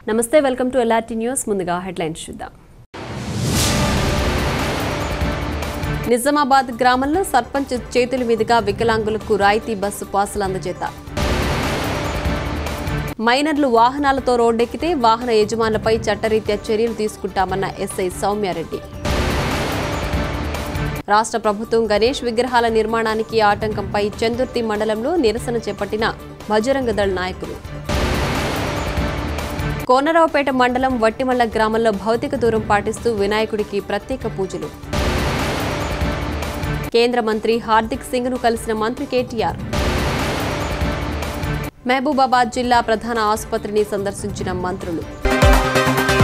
నమస్తే welcome to LRT news ముందుగా headlines చూద్దాం నిజామాబాద్ గ్రామంలో సర్పంచ్ చేతుల మీదుగా వికలాంగులకు రాయితీ బస్సు పాసులు అందజేత మైనర్లు వాహనాలతో రోడ్డెక్కితే వాహన యజమానులపై చట్టరీత్యా చర్యలు తీసుకుంటామన్న ఎస్ఐ సౌమ్యారెడ్డి రాష్ట్ర ప్రభుత్వం గణేష్ విగ్రహాల నిర్మాణానికి ఆటంకంపై చందుర్తి మండలంలో నిరసన చేపట్టిన బజరంగ దళ్ నాయకులు కోనరావుపేట మండలం వట్టిమల్ల గ్రామంలో భౌతిక దూరం పాటిస్తూ వినాయకుడికి ప్రత్యేక పూజలు కేంద్ర మంత్రి హార్దిక్ సింగ్ ను కలిసిన మంత్రి కేటీఆర్ మహబూబాబాద్ జిల్లా ప్రధాన ఆసుపత్రిని సందర్శించిన మంత్రులు